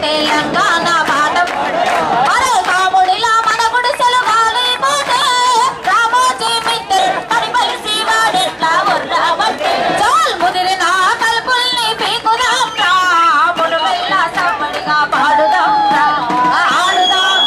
తెలంగాణ బాట అరే కాముడిలా మన గుడిసెలు కాలిపోతే రామోజీ మిట్టే కనిపలిసి వాడెట్లా ఉర్రావంటే చాల్ ముదిరిన కల్పుల్ని పీకుదాం రా ముడు వెళ్ళ సమ్మడిగా పాడుదాం రా ఆడుదాం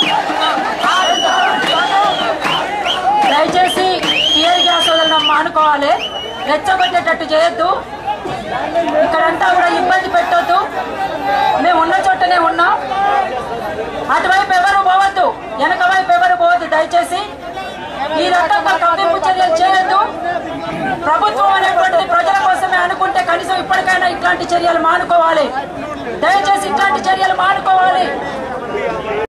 దయచేసి టీఆర్ గ్యాస్ వదలడం మానుకోవాలి రెచ్చగొట్టేటట్టు చేయొద్దు ఇక్కడంతా కూడా ఇబ్బంది పెట్టొద్దు మేము ఉన్న చోటనే ఉన్నాం అటువైపు ఎవరు పోవద్దు వెనక వైపు ఎవరు పోవద్దు దయచేసి ఈ రకంగా కవ్వింపు చర్యలు చేయొద్దు ప్రభుత్వం అనేటువంటిది ప్రజల కోసమే అనుకుంటే కనీసం ఇప్పటికైనా ఇట్లాంటి చర్యలు మానుకోవాలి దయచేసి ఇట్లాంటి చర్యలు మానుకోవాలి